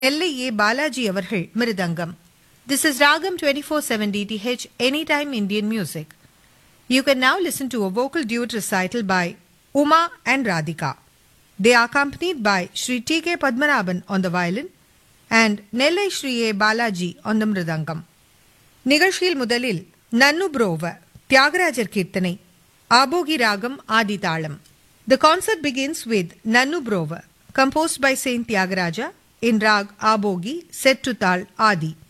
எல்லை ஏ பாலாஜி அவர்கள் mridangam this is ragam twenty four seven DTH any time Indian music you can now listen to a vocal duet recital by Uma and Radhika. They are accompanied by Sri T.K. Padmanabhan on the violin and Nellai Sri A. Balaji on the mridangam. நிகழ்ச்சியில் முதலில் நன்னு புரோவ தியாகராஜர் கீர்த்தனை ஆபோகி ராகம் ஆதி தாளம் த concert begins with நன்னு புரோவ compost by Saint Thiyagaraja in rock Abhogi set to தாள் ஆதி